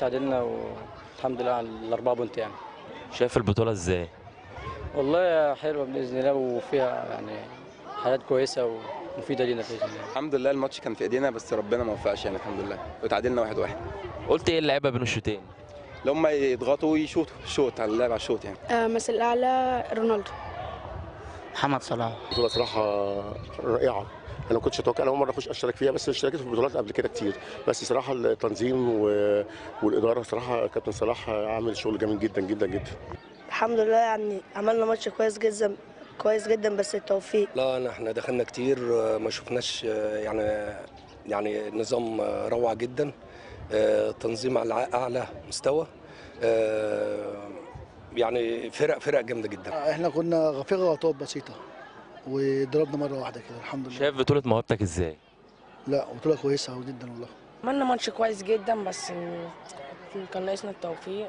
تعادلنا والحمد لله على الاربعه بونت يعني شايف البطوله ازاي والله حلوه باذن الله وفيها يعني حاجات كويسه ومفيده لينا باذن الله الحمد لله الماتش كان في ايدينا بس ربنا ما وفقش يعني الحمد لله وتعادلنا واحد واحد قلت ايه اللعيبه بين الشوطين لو هم يضغطوا ويشوطوا الشوط على اللعب على الشوط يعني آه، مثل الاعلى رونالدو محمد صلاح بطولة صراحة رائعة أنا ما كنتش أتوقع أنا أول مرة أخش أشترك فيها بس اشتركت في بطولات قبل كده كتير بس صراحة التنظيم و... والإدارة صراحة كابتن صلاح عامل شغل جميل جدا جدا جدا الحمد لله يعني عملنا ماتش كويس جدا كويس جدا بس التوفيق لا أنا احنا دخلنا كتير آه، ما شفناش آه، يعني يعني نظام آه، روعة جدا آه، تنظيم على اعلى مستوى آه، يعني فرق فرق جامده جدا احنا كنا في غلطات بسيطة وضربنا مرة واحدة كده الحمد لله شايف بطوله موهبتك ازاي لا بطولة كويسة جدا والله عملنا ماتش كويس جدا بس كان ناقصنا التوفيق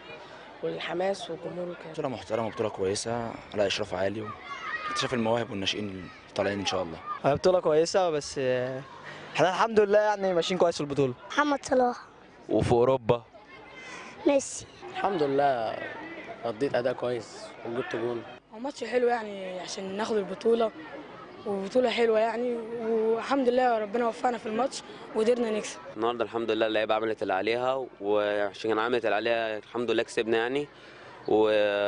والحماس والجمهور وكده بطولة محترمة بطولة كويسة على إشراف عالي واكتشاف المواهب والناشئين اللي طالعين إن شاء الله هي بطولة كويسة بس آه، احنا الحمد لله يعني ماشيين كويس في البطولة محمد صلاح وفي اوروبا ميسي الحمد لله قضيت اداء كويس وجبت جون هو ماتش حلو يعني عشان ناخد البطولة وبطولة حلوة يعني والحمد لله ربنا وفقنا في الماتش وقدرنا نكسب النهارده الحمد لله اللعيبه عملت اللي عليها وعشان كان عملت اللي عليها الحمد لله كسبنا يعني و...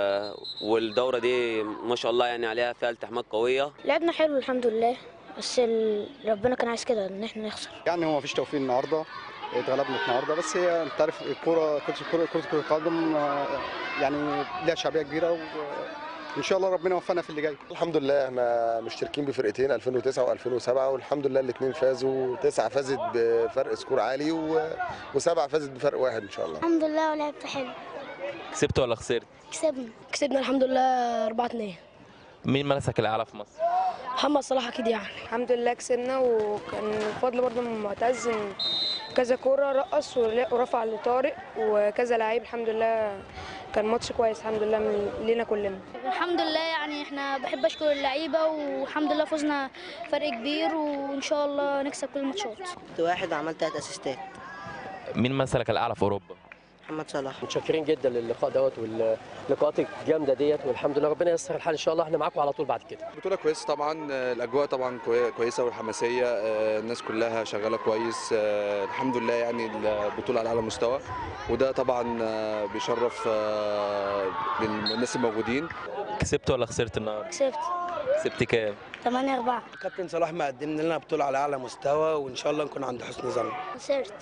والدوره دي ما شاء الله يعني عليها فيها التحامات قويه لعبنا حلو الحمد لله بس ال... ربنا كان عايز كده ان احنا نخسر يعني هو مفيش توفيق النهارده اتغلبنا النهارده بس هي انت عارف الكوره كره كره كره كرة القدم آه، يعني ليها شعبيه كبيره وان شاء الله ربنا يوفقنا في اللي جاي الحمد لله احنا مشتركين بفرقتين 2009 و2007 والحمد لله الاثنين فازوا تسعة فازت بفرق سكور عالي و... وسبعة فازت بفرق واحد إن شاء الله الحمد لله ولعبت حلو كسبت ولا خسرت كسبنا كسبنا الحمد لله 4 2 مين مسك الاعلى في مصر محمد صلاح اكيد يعني الحمد لله كسبنا وكان الفضل برضه من معتز إن كذا كورة رقص ول- ورفع لطارق وكذا لعيب الحمد لله كان ماتش كويس الحمد لله من لينا كلنا الحمد لله يعني احنا بحب اشكر اللعيبه والحمد لله فزنا فرق كبير وان شاء الله نكسب كل الماتشات كنت واحد وعملت تلات اسيستات مين مسلك الاعلى في اوروبا محمد صلاح متشكرين جدا للقاء دوت واللقاءات الجامده ديت والحمد لله ربنا ييسر الحال ان شاء الله احنا معاكم على طول بعد كده بطولة كويسة طبعا آه، الأجواء طبعا كوي- كويسة والحماسية آه، الناس كلها شغالة كويس آه، الحمد لله يعني البطولة على أعلى مستوى وده طبعا آه، بيشرف آه، بالناس الموجودين كسبت ولا خسرت النهارده كسبت كسبت كام 8 4 كابتن صلاح مقدم لنا بطوله على اعلى مستوى وان شاء الله نكون عند حسن ظن خسرت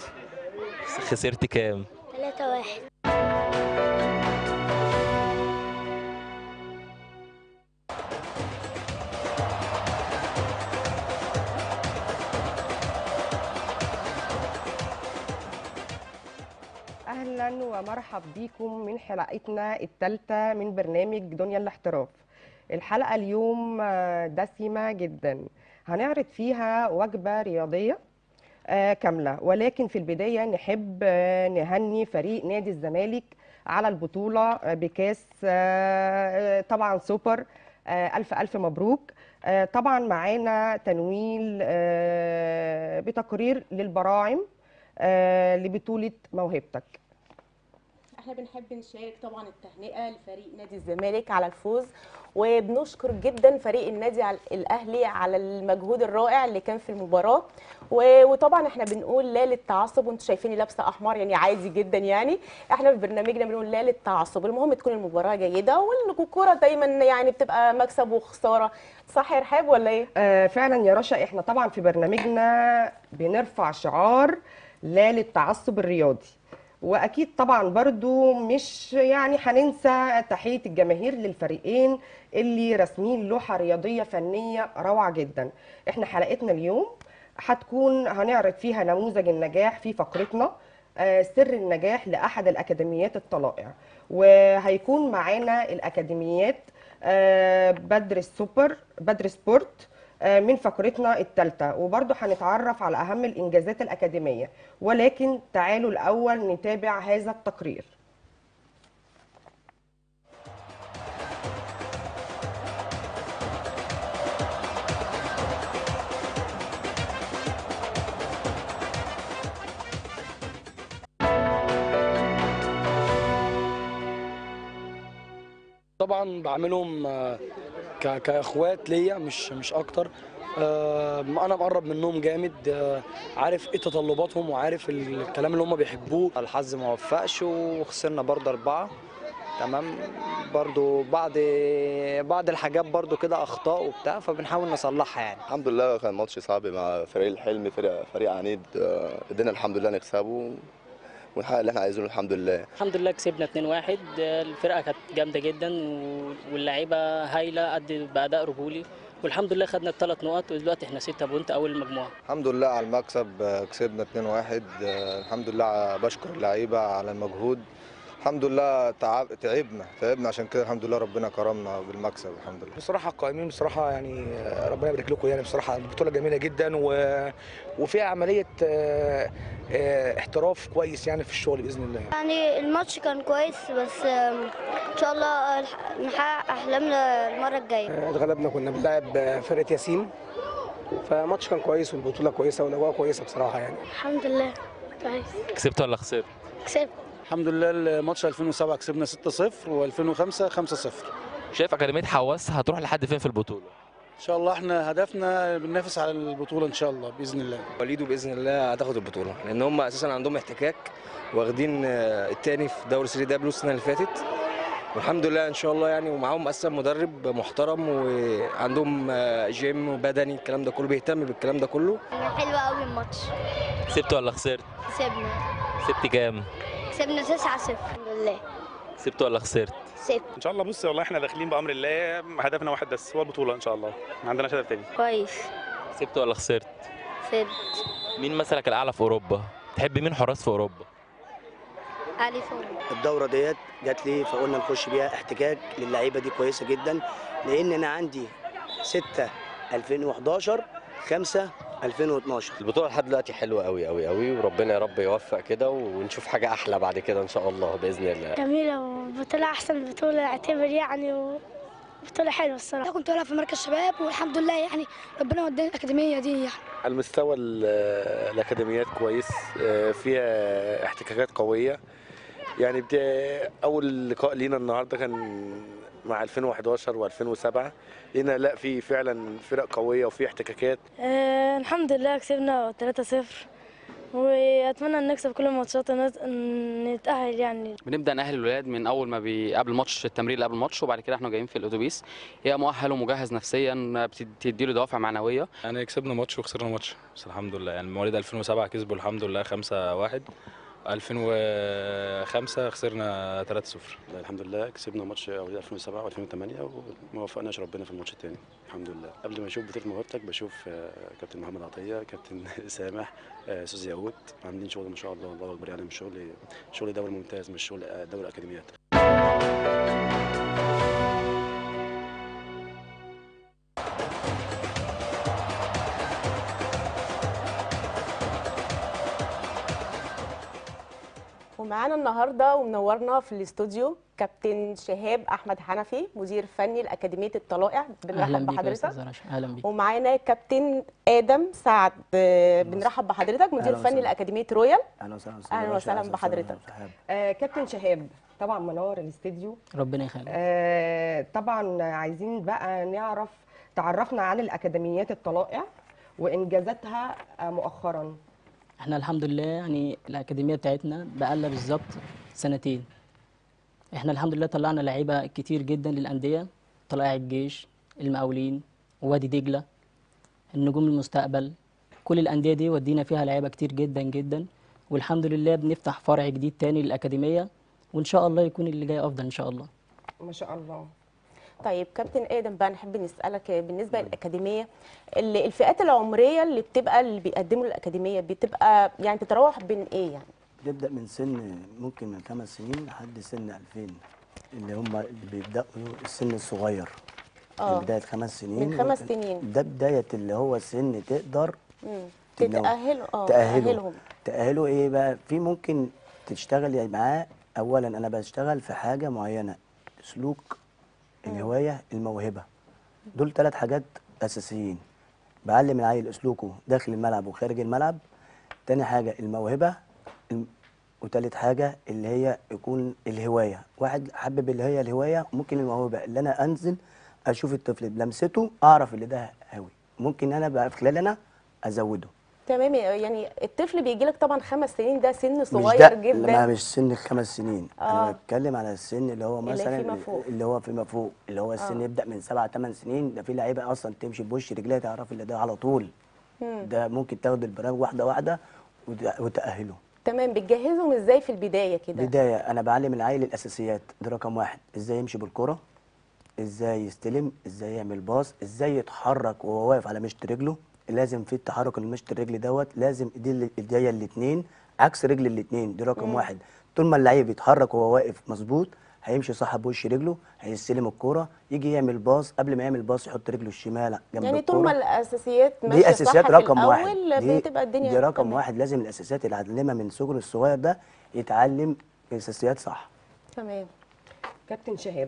خسرت كام 3 1 اهلا ومرحب بيكم من حلقتنا الثالثه من برنامج دنيا الاحتراف الحلقه اليوم آه، دسمه جدا هنعرض فيها وجبه رياضيه آه، كامله ولكن في البدايه نحب آه، نهني فريق نادي الزمالك على البطوله آه، بكاس آه، آه، طبعا سوبر آه، الف الف مبروك آه، طبعا معانا تنويل آه، بتقرير للبراعم آه، لبطوله موهبتك احنا بنحب نشارك طبعا التهنئه لفريق نادي الزمالك على الفوز وبنشكر جدا فريق النادي على- الاهلي على المجهود الرائع اللي كان في المباراه و- وطبعا احنا بنقول لا للتعصب وانتم شايفيني لابسه احمر يعني عادي جدا يعني احنا في برنامجنا بنقول لا للتعصب المهم تكون المباراه جيده والكوره دايما يعني بتبقى مكسب وخساره صح يا رحاب ولا ايه آه، فعلا يا رشا احنا طبعا في برنامجنا بنرفع شعار لا للتعصب الرياضي واكيد طبعا برضو مش يعني هننسى تحيه الجماهير للفريقين اللي راسمين لوحه رياضيه فنيه روعه جدا احنا حلقتنا اليوم هتكون هنعرض فيها نموذج النجاح في فقرتنا آه، سر النجاح لاحد الاكاديميات الطلائع وهيكون معانا الاكاديميات آه، بدر السوبر بدر سبورت آه، من فقرتنا الثالثه وبرضه هنتعرف على اهم الانجازات الاكاديميه ولكن تعالوا الاول نتابع هذا التقرير طبعا بعملهم آه، ك- كاخوات ليا مش مش اكتر آه، انا مقرب منهم جامد آه، عارف ايه تطلباتهم وعارف الكلام اللي هم بيحبوه الحظ ما وفقش وخسرنا برضه أربعة تمام برضه بعض بعض الحاجات برضه كده أخطاء وبتاع فبنحاول نصلحها يعني الحمد لله كان ماتش صعب مع فريق الحلم فريق فريق عنيد آه، قدرنا الحمد لله نكسبه ونحقق اللي احنا عايزينه الحمد لله الحمد لله كسبنا 2-1 الفرقه كانت جامده جدا و- واللعيبه هايله أدت باداء رجولي والحمد لله خدنا الثلاث نقط ودلوقتي احنا 6 بونت اول المجموعه الحمد لله على المكسب آه، كسبنا 2-1 آه، الحمد لله ع- بشكر اللعيبه على المجهود الحمد لله تعب تعبنا تعبنا عشان كده الحمد لله ربنا كرمنا بالمكسب الحمد لله بصراحة القائمين بصراحة يعني آه، ربنا يبارك لكم يعني بصراحة البطولة جميلة جدا و... وفيها عملية آه، آه، احتراف كويس يعني في الشغل بإذن الله يعني الماتش كان كويس بس آم، ان شاء الله آه، نحقق احلامنا المره الجايه اتغلبنا كنا بنلعب فرقة ياسين فماتش كان كويس والبطولة كويسة والأجواء كويسة بصراحة يعني الحمد لله كويس كسبت ولا خسرت؟ كسبت الحمد لله الماتش 2007 كسبنا 6-0 و2005 5-0 شايف اكاديميه حواس هتروح لحد فين في البطوله؟ ان شاء الله احنا هدفنا بننافس على البطوله ان شاء الله باذن الله وليدو باذن الله هتاخد البطوله لان هم اساسا عندهم احتكاك واخدين آه، التاني في دوري 3 دبليو السنه اللي فاتت والحمد لله ان شاء الله يعني ومعاهم اساسا مدرب محترم وعندهم آه، جيم وبدني الكلام ده كله بيهتم بالكلام ده كله كان حلو قوي الماتش كسبت ولا خسرت؟ كسبنا كسبت كام؟ كسبنا 9 0 الحمد لله كسبت ولا خسرت؟ كسبت ان شاء الله بص والله احنا داخلين بامر الله هدفنا واحد بس هو البطوله ان شاء الله ما عندناش هدف تاني كويس كسبت ولا خسرت؟ كسبت مين مثلك الاعلى في اوروبا؟ تحب مين حراس في اوروبا؟ علي فوق الدوره ديت جات لي فقلنا نخش بيها احتكاك للعيبه دي كويسه جدا لان انا عندي 6 2011 5 2012 البطوله لحد دلوقتي حلوه قوي قوي قوي وربنا يا رب يوفق كده ونشوف حاجه احلى بعد كده ان شاء الله باذن الله جميلة وبطولة أحسن بطولة أعتبر يعني وبطولة حلوة الصراحة كنت بلعب في مركز شباب والحمد لله يعني ربنا وداني الأكاديمية دي يعني على مستوى ال- الأكاديميات كويس آه، فيها احتكاكات قوية يعني بتا- أول لقاء لينا النهاردة كان مع 2011 و2007 لقينا لا في فعلا فرق قوية وفي احتكاكات آه الحمد لله كسبنا 3-0 وأتمنى أن نكسب كل الماتشات ونت- نتأهل يعني بنبدا نأهل الولاد من اول ما بي- قبل الماتش التمرين اللي قبل الماتش وبعد كده احنا جايين في الاتوبيس هي مؤهل ومجهز نفسيا بتدي له دوافع معنويه يعني كسبنا ماتش وخسرنا ماتش بس الحمد لله يعني مواليد 2007 كسبوا الحمد لله 5-1 2005 خسرنا 3-0 الحمد لله كسبنا ماتش اولاد 2007 و2008 وما وفقناش ربنا في الماتش الثاني الحمد لله قبل ما اشوف بطوله موهبتك بشوف آه، كابتن محمد عطيه كابتن سامح آه، استاذ ياقوت عاملين شغل ما شاء الله الله اكبر يعني مش شغل شغل دوري ممتاز مش شغل آه، دوري اكاديميات ومعانا النهارده ومنورنا في الاستوديو كابتن شهاب احمد حنفي مدير فني لاكاديميه الطلائع اهلا بنرحب بيك يا استاذ بحضرتك رشا اهلا بيك ومعانا كابتن ادم سعد آه، بنرحب بحضرتك مدير أهلا فني وسهلا. لاكاديميه رويال اهلا وسهلا أستاذ اهلا رشا، وسهلا بحضرتك آه كابتن شهاب طبعا منور الاستديو ربنا يخليك آه طبعا عايزين بقى نعرف تعرفنا عن الاكاديميات الطلائع وانجازاتها آه مؤخرا احنا الحمد لله يعني الاكاديميه بتاعتنا بقالها بالظبط سنتين احنا الحمد لله طلعنا لعيبه كتير جدا للانديه طلائع الجيش المقاولين وادي دجله النجوم المستقبل كل الانديه دي ودينا فيها لعيبه كتير جدا جدا والحمد لله بنفتح فرع جديد تاني للاكاديميه وان شاء الله يكون اللي جاي افضل ان شاء الله ما شاء الله طيب كابتن ادم بقى نحب نسالك بالنسبه للاكاديميه ال- الفئات العمريه اللي بتبقى اللي بيقدموا الاكاديميه بتبقى يعني تتراوح بين ايه يعني بتبدا من سن ممكن من خمس سنين لحد سن 2000 اللي هم اللي بيبداوا السن الصغير آه. من بدايه خمس سنين من خمس سنين. ده بدايه اللي هو سن تقدر مم. تنو- تتاهلوا اه تأهله تأهلهم تأهله ايه بقى في ممكن تشتغل معاه اولا انا بشتغل في حاجه معينه سلوك الهوايه الموهبه دول ثلاث حاجات اساسيين بعلم العيل اسلوكه داخل الملعب وخارج الملعب تاني حاجه الموهبه الم- وتالت حاجه اللي هي يكون الهوايه واحد حابب اللي هي الهوايه ممكن الموهبه اللي انا انزل اشوف الطفل بلمسته اعرف اللي ده هاوي ممكن انا بقى في خلال انا ازوده تمام يعني الطفل بيجي لك طبعا خمس سنين ده سن مش صغير ده جدا ما مش سن الخمس سنين آه. انا بتكلم على السن اللي هو اللي مثلا فيما فوق. اللي هو فيما فوق اللي هو السن آه. يبدا من سبع ثمان سنين ده في لعيبه اصلا تمشي بوش رجليها تعرف اللي ده على طول مم. ده ممكن تاخد البرنامج واحده واحده وت- وتاهله تمام بتجهزهم ازاي في البدايه كده بدايه انا بعلم العيل الاساسيات ده رقم واحد ازاي يمشي بالكره ازاي يستلم ازاي يعمل باص ازاي يتحرك وهو واقف على مشط رجله لازم في التحرك المشط الرجل دوت لازم ايديه ال- ايديا الاثنين عكس رجل الاثنين دي رقم مم. واحد طول ما اللعيب يتحرك وهو واقف مظبوط هيمشي صح بوش رجله هيستلم الكوره يجي يعمل باص قبل ما يعمل باص يحط رجله الشمال جنب يعني طول الكورة. ما الاساسيات ماشيه دي اساسيات صح رقم في واحد الاول دي, بتبقى الدنيا دي رقم تمام. واحد لازم الاساسيات اللي هتعلمها من صغره الصغير ده يتعلم اساسيات صح تمام كابتن شهاب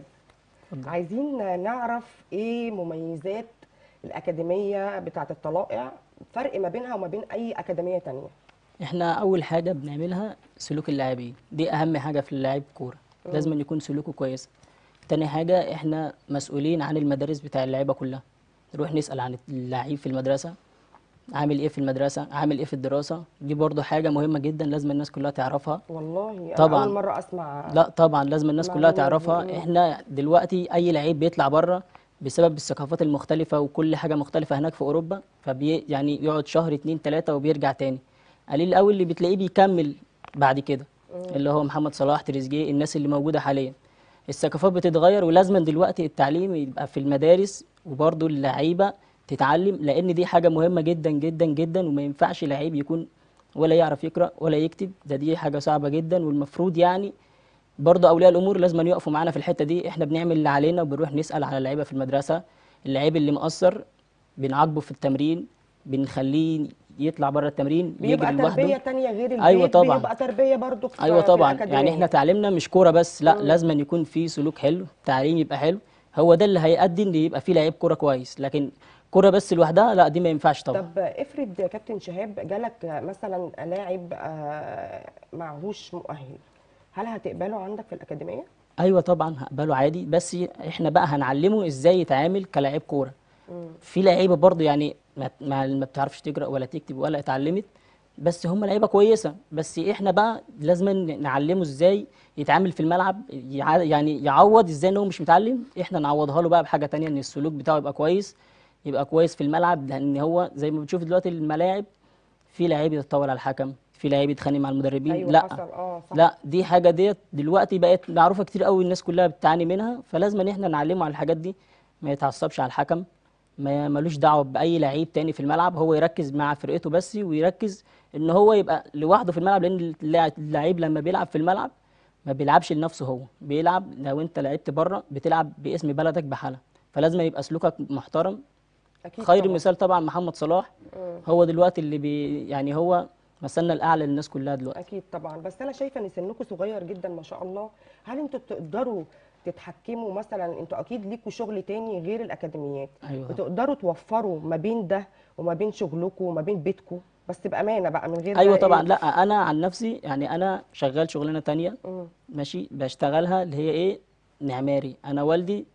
عايزين نعرف ايه مميزات الاكاديميه بتاعه الطلائع فرق ما بينها وما بين اي اكاديميه تانية احنا اول حاجه بنعملها سلوك اللاعبين دي اهم حاجه في اللاعب كوره مم. لازم أن يكون سلوكه كويس تاني حاجه احنا مسؤولين عن المدارس بتاع اللعيبه كلها نروح نسال عن اللعيب في المدرسه عامل ايه في المدرسه عامل ايه في الدراسه دي برضو حاجه مهمه جدا لازم الناس كلها تعرفها والله أنا طبعاً. اول مره اسمع لا طبعا لازم الناس كلها معلومة تعرفها دي. احنا دلوقتي اي لعيب بيطلع بره بسبب الثقافات المختلفة وكل حاجة مختلفة هناك في أوروبا فبي يعني يقعد شهر اتنين تلاتة وبيرجع تاني قليل قوي اللي بتلاقيه بيكمل بعد كده اللي هو محمد صلاح تريزيجيه الناس اللي موجودة حاليا الثقافات بتتغير ولازما دلوقتي التعليم يبقى في المدارس وبرضه اللعيبة تتعلم لأن دي حاجة مهمة جدا جدا جدا وما ينفعش لعيب يكون ولا يعرف يقرأ ولا يكتب ده دي حاجة صعبة جدا والمفروض يعني برضه اولياء الامور لازم يقفوا معانا في الحته دي احنا بنعمل اللي علينا وبنروح نسال على اللعيبه في المدرسه اللعيب اللي مقصر بنعاقبه في التمرين بنخليه يطلع بره التمرين بيبقى يجري لوحده تربيه تانية غير البيت أيوة طبعاً. بيبقى تربيه برضو في ايوه في طبعا الأكاديمية. يعني احنا تعليمنا مش كوره بس لا مم. لازم أن يكون في سلوك حلو تعليم يبقى حلو هو ده اللي هيؤدي ان يبقى في لعيب كوره كويس لكن كوره بس لوحدها لا دي ما ينفعش طبعا طب افرض يا كابتن شهاب جالك مثلا لاعب آه، معهوش مؤهل هل هتقبله عندك في الاكاديميه؟ ايوه طبعا هقبله عادي بس احنا بقى هنعلمه ازاي يتعامل كلاعب كوره مم. في لعيبه برضه يعني ما ما ما بتعرفش تقرا ولا تكتب ولا اتعلمت بس هم لعيبه كويسه بس احنا بقى لازم نعلمه ازاي يتعامل في الملعب يع- يعني يعوض ازاي ان هو مش متعلم احنا نعوضها له بقى بحاجه تانية ان السلوك بتاعه يبقى كويس يبقى كويس في الملعب لان هو زي ما بتشوف دلوقتي الملاعب في لعيب يتطاول على الحكم في لعيب يتخانق مع المدربين ايوه لا حصل اه صح لا دي حاجه ديت دلوقتي بقت معروفه كتير قوي الناس كلها بتعاني منها فلازم ان احنا نعلمه على الحاجات دي ما يتعصبش على الحكم ما ملوش دعوه باي لعيب تاني في الملعب هو يركز مع فرقته بس ويركز ان هو يبقى لوحده في الملعب لان اللاع- اللعيب لما بيلعب في الملعب ما بيلعبش لنفسه هو بيلعب لو انت لعبت بره بتلعب باسم بلدك بحالها فلازم يبقى سلوكك محترم اكيد خير طبعاً. مثال طبعا محمد صلاح مم. هو دلوقتي اللي بي يعني هو مثلنا الاعلى للناس كلها دلوقتي اكيد طبعا بس انا شايفه ان سنكم صغير جدا ما شاء الله هل انتوا تقدروا تتحكموا مثلا انتوا اكيد ليكوا شغل تاني غير الاكاديميات ايوه بتقدروا توفروا ما بين ده وما بين شغلكم وما بين بيتكم بس بامانه بقى من غير ايوه بقى طبعا إيه؟ لا انا عن نفسي يعني انا شغال شغلانه تانية مم. ماشي بشتغلها اللي هي ايه معماري انا والدي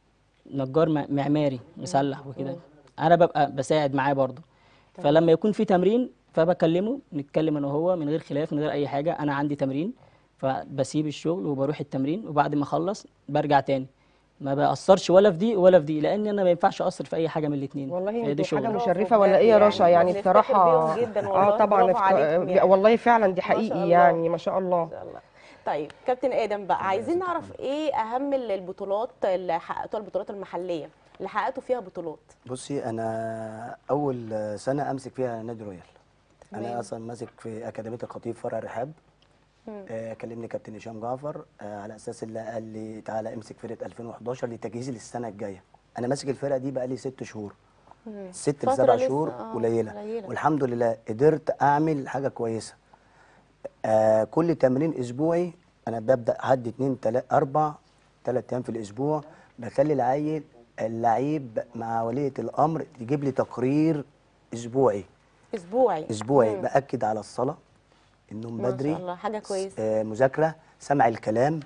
نجار م- معماري مسلح وكده انا ببقى بساعد معاه برضه فلما يكون في تمرين فبكلمه نتكلم انا وهو من غير خلاف من غير اي حاجه انا عندي تمرين فبسيب الشغل وبروح التمرين وبعد ما اخلص برجع تاني ما بأثرش ولا في دي ولا في دي لان انا ما ينفعش اثر في اي حاجه من الاثنين والله انتوا حاجه مشرفه ولا ايه يا رشا يعني بنفتخر بصراحه بيهم جدا والله، اه طبعا برافو افت- عليكم يعني. والله فعلا دي ما شاء حقيقي الله. يعني ما شاء الله طيب كابتن ادم بقى عايزين نعرف ايه اهم البطولات اللي حققتوها البطولات المحليه اللي حققتوا فيها بطولات بصي انا اول سنه امسك فيها نادي رويال تمام. انا اصلا ماسك في اكاديميه الخطيب فرع رحاب مم. آه، كلمني كابتن هشام جعفر آه، على اساس اللي قال لي تعالى امسك فرقه 2011 لتجهيز للسنه الجايه انا ماسك الفرقه دي بقى لي ست شهور مم. ست فترة لسبع لسه، شهور آه، قليله قليلة. والحمد لله قدرت اعمل حاجه كويسه آه كل تمرين اسبوعي انا ببدا حد اتنين تلات اربع تلات ايام في الاسبوع بخلي العيل اللعيب مع وليه الامر يجيب لي تقرير اسبوعي اسبوعي اسبوعي مم. باكد على الصلاه النوم ما بدري شاء الله حاجه كويسه آه، مذاكره سمع الكلام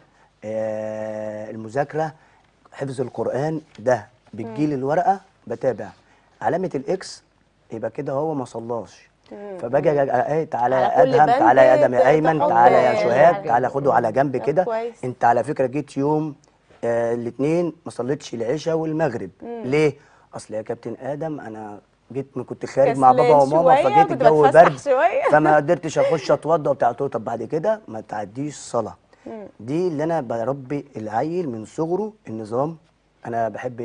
آه، المذاكره حفظ القران ده بتجيلي الورقه بتابع علامه الاكس يبقى كده هو ما صلاش مم. فباجي أجي- ايه تعالى على يا كل ادهم بند تعالى يا ادم يا ت- ايمن تحط تعالى يا حاجة. شهاب تعالى خده على جنب طب كده كويس. انت على فكره جيت يوم آه الاثنين ما صليتش العشاء والمغرب مم. ليه اصل يا كابتن ادم انا جيت من كنت خارج مع كسلان بابا وماما شوية، فجيت كنت الجو بتفسح برد شوية. فما قدرتش اخش اتوضى وبتاع قلت له طب بعد كده ما تعديش صلاه مم. دي اللي انا بربي العيل من صغره النظام انا بحب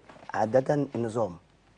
عاده النظام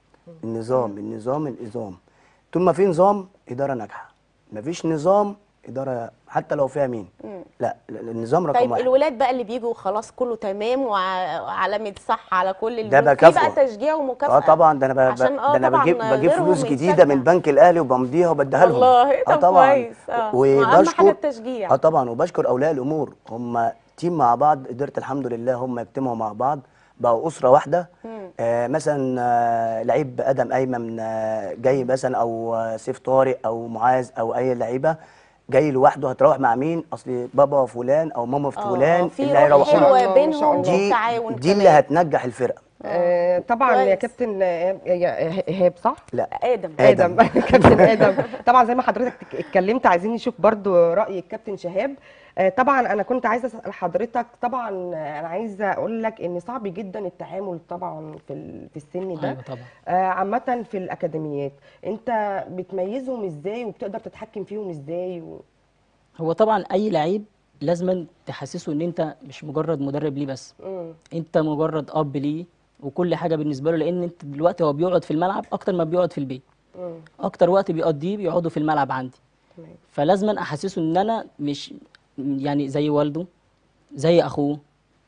النظام النظام النظام طول ما في نظام اداره ناجحه مفيش نظام اداره حتى لو فيها مين مم. لا لا، النظام رقم طيب واحد الولاد بقى اللي بيجوا خلاص كله تمام وع- وعلامه صح على كل ده البنود في بكافئه. بقى تشجيع ومكافاه اه طبعا ده انا ب... عشان اه ده انا طبعا بجيب بجيب غيرهم فلوس جديده يتشجع. من بنك الاهلي وبمضيها وبديها لهم والله اه طب طبعا كويس اه واهم حاجه وبشكر التشجيع اه طبعا وبشكر اولياء الامور هم تيم مع بعض قدرت الحمد لله هم يجتمعوا مع بعض بقوا اسره واحده مم. آه مثلا آه لعيب ادم ايمن آه جاي مثلا او آه سيف طارق او معاذ او اي لعيبه جاي لوحده هتروح مع مين اصل بابا فلان او ماما اه فلان في اللي روح هيروحوا حلوه له. بينهم دي وتعاون دي اللي كمان. هتنجح الفرقه آه طبعا يا كويس. كابتن آه، يا ايهاب صح؟ لا ادم ادم كابتن ادم طبعا زي ما حضرتك اتكلمت عايزين نشوف برضو راي الكابتن شهاب آه، طبعا انا كنت عايزه اسال حضرتك طبعا آه، انا عايزه اقول لك ان صعب جدا التعامل طبعا في ال- في السن ده ايوه طبعا آه، عامه في الاكاديميات انت بتميزهم ازاي وبتقدر تتحكم فيهم ازاي و... هو طبعا اي لعيب لازم تحسسه ان انت مش مجرد مدرب ليه بس مم. انت مجرد اب ليه وكل حاجه بالنسبه له لان انت دلوقتي هو بيقعد في الملعب اكتر ما بيقعد في البيت مم. اكتر وقت بيقضيه بيقعدوا في الملعب عندي تمام. فلازم احسسه ان انا مش يعني زي والده زي اخوه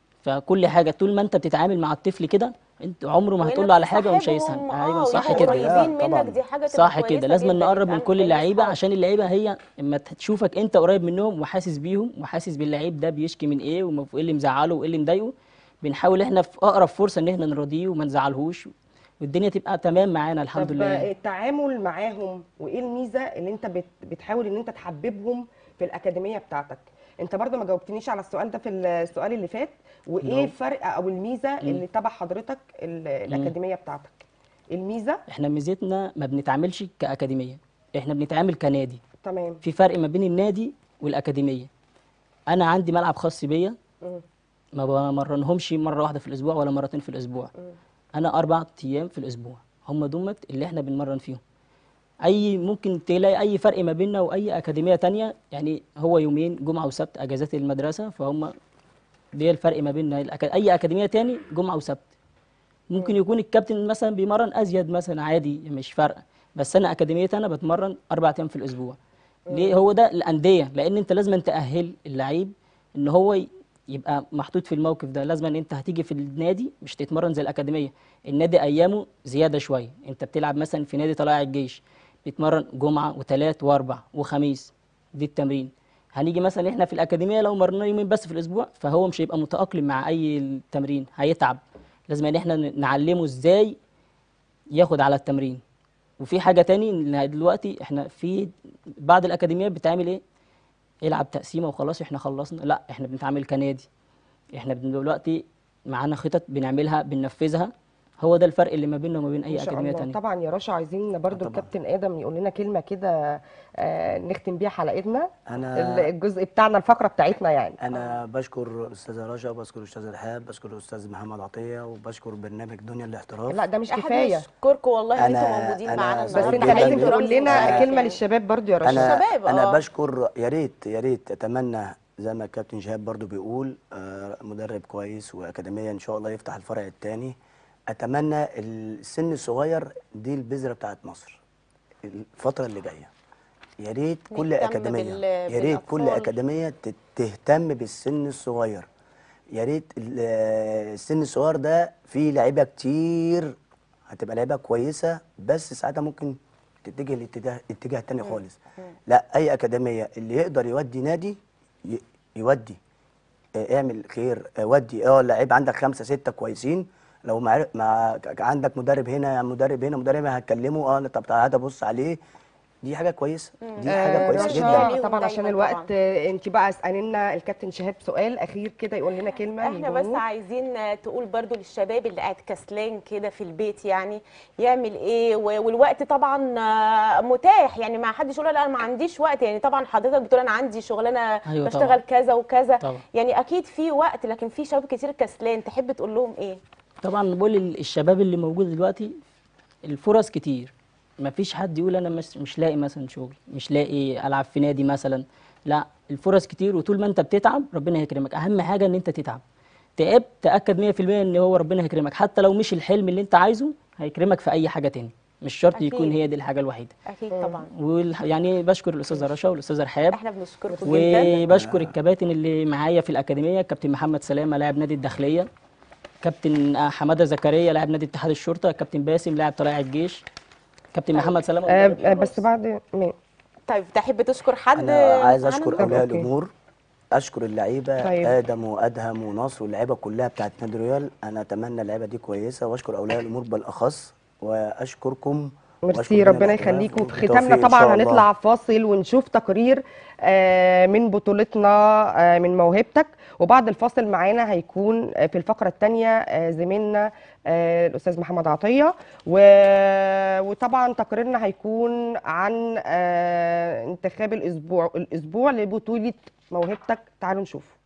فكل حاجه طول ما انت بتتعامل مع الطفل كده انت عمره ما هتقول له على حاجه ومش هيسهل وصاحبهم، ايوه اه صح ويبقوا كده قريبين طبعاً. منك دي حاجه تبقى صح كويسة كده لازم جدا، نقرب من يبقى كل كلنا اللعيبه صحاب. عشان اللعيبه هي اما تشوفك انت قريب منهم وحاسس بيهم وحاسس باللعيب ده بيشكي من ايه وايه اللي مزعله وايه اللي مضايقه بنحاول احنا في اقرب فرصه ان احنا نراضيه وما نزعلهوش والدنيا تبقى تمام معانا الحمد طب لله التعامل معاهم وايه الميزه اللي انت بت... بتحاول ان انت تحببهم في الاكاديميه بتاعتك انت برضو ما جاوبتنيش على السؤال ده في السؤال اللي فات وايه نعم. الفرق او الميزه اللي تبع حضرتك ال- الاكاديميه بتاعتك الميزه احنا ميزتنا ما بنتعاملش كاكاديميه احنا بنتعامل كنادي تمام في فرق ما بين النادي والاكاديميه انا عندي ملعب خاص بيا مم. ما بمرنهمش مره واحده في الاسبوع ولا مرتين في الاسبوع مم. انا اربع ايام في الاسبوع هم دمت اللي احنا بنمرن فيهم اي ممكن تلاقي اي فرق ما بيننا واي اكاديميه تانية يعني هو يومين جمعه وسبت اجازات المدرسه فهم ده الفرق ما بيننا الأكا- اي اكاديميه تاني جمعه وسبت ممكن يكون الكابتن مثلا بيمرن ازيد مثلا عادي مش فارقه بس انا اكاديميتي انا بتمرن اربع ايام في الاسبوع ليه هو ده الانديه لان انت لازم تاهل اللعيب ان هو ي- يبقى محطوط في الموقف ده لازم ان انت هتيجي في النادي مش تتمرن زي الاكاديميه النادي ايامه زياده شويه انت بتلعب مثلا في نادي طلائع الجيش بتمرن جمعه وثلاث واربع وخميس دي التمرين هنيجي مثلا احنا في الاكاديميه لو مرنا يومين بس في الاسبوع فهو مش هيبقى متاقلم مع اي تمرين هيتعب لازم ان احنا نعلمه ازاي ياخد على التمرين وفي حاجه تاني ان دلوقتي احنا في بعض الاكاديميات بتعمل ايه العب تقسيمه وخلاص احنا خلصنا لا احنا بنتعامل كنادي احنا بن- دلوقتي معانا خطط بنعملها بننفذها هو ده الفرق اللي ما بيننا وما بين اي ان شاء اكاديميه الله تانية طبعا يا رشا عايزين برضو طبعاً. الكابتن ادم يقول لنا كلمه كده آه نختم بيها حلقتنا انا الجزء بتاعنا الفقره بتاعتنا يعني انا بشكر استاذه رشا وبشكر استاذ رحاب بشكر الاستاذ محمد عطيه وبشكر برنامج دنيا الاحتراف لا ده مش احنا كفايه بنشكركم والله ان أنا- انتم موجودين أنا معانا بس بس سعيد انت جداً لازم بيكم. تقول لنا أنا- كلمه للشباب برضو يا رشا انا شباب، انا آه. بشكر يا ريت يا ريت اتمنى زي ما الكابتن شهاب برضو بيقول آه، مدرب كويس واكاديميه ان شاء الله يفتح الفرع الثاني اتمنى السن الصغير دي البذره بتاعت مصر الفتره اللي جايه يا ريت كل نهتم اكاديميه بال- يا ريت كل بالأطفال. اكاديميه تت- تهتم بالسن الصغير يا ريت ال- آه، السن الصغير ده فيه لعيبه كتير هتبقى لعيبه كويسه بس ساعتها ممكن تتجه لاتجاه اتجاه تاني خالص لا اي اكاديميه اللي يقدر يودي نادي ي- يودي آه، اعمل خير آه، ودي اه لعيب عندك خمسه سته كويسين لو مع, مع ك- عندك مدرب هنا مدرب هنا مدرب هنا هتكلمه اه طب تعالى بص عليه دي حاجه كويسه دي آه، حاجه كويسه رشا، جدا طبعا عشان الوقت آه، انت بقى اسالي لنا الكابتن شهاب سؤال اخير كده يقول لنا كلمه احنا بس للجمهور. عايزين تقول برضو للشباب اللي قاعد كسلان كده في البيت يعني يعمل ايه و- والوقت طبعا آه، متاح يعني ما حدش يقول لا انا ما عنديش وقت يعني طبعا حضرتك بتقول انا عندي شغلانه أيوة بشتغل طبعاً. كذا وكذا طبعاً. يعني اكيد في وقت لكن في شباب كتير كسلان تحب تقول لهم ايه طبعا بقول ال- الشباب اللي موجود دلوقتي الفرص كتير ما فيش حد يقول انا مش, مش لاقي مثلا شغل مش لاقي العب في نادي مثلا لا الفرص كتير وطول ما انت بتتعب ربنا هيكرمك اهم حاجه ان انت تتعب تعبت تاكد 100% ان هو ربنا هيكرمك حتى لو مش الحلم اللي انت عايزه هيكرمك في اي حاجه تاني مش شرط أكيد. يكون هي دي الحاجه الوحيده اكيد طبعا والح... يعني بشكر الاستاذه رشا والاستاذه رحاب احنا بنشكركم جدا وبشكر الكباتن اللي معايا في الاكاديميه كابتن محمد سلامه لاعب نادي الداخليه كابتن حماده زكريا لاعب نادي اتحاد الشرطه كابتن باسم لاعب طلائع الجيش كابتن محمد سلامه آه، مدرب آه، الحراس. بس بعد مين؟ طيب تحب تشكر حد انا عايز معانا اشكر النهاردة؟ اولياء الامور اشكر اللعيبه طيب. ادم وادهم ونصر واللعيبه كلها بتاعت نادي ريال انا اتمنى اللعيبه دي كويسه واشكر اولياء الامور بالاخص واشكركم ميرسي وأشكر ربنا جميع الأطراف. يخليكم في بالتوفيق ختامنا إن طبعا شاء الله. هنطلع فاصل ونشوف تقرير آه، من بطولتنا آه، من موهبتك وبعد الفاصل معانا هيكون آه، في الفقره الثانيه زميلنا آه، الاستاذ محمد عطيه و- وطبعا تقريرنا هيكون عن آه، انتخاب الاسبوع الاسبوع لبطوله موهبتك تعالوا نشوف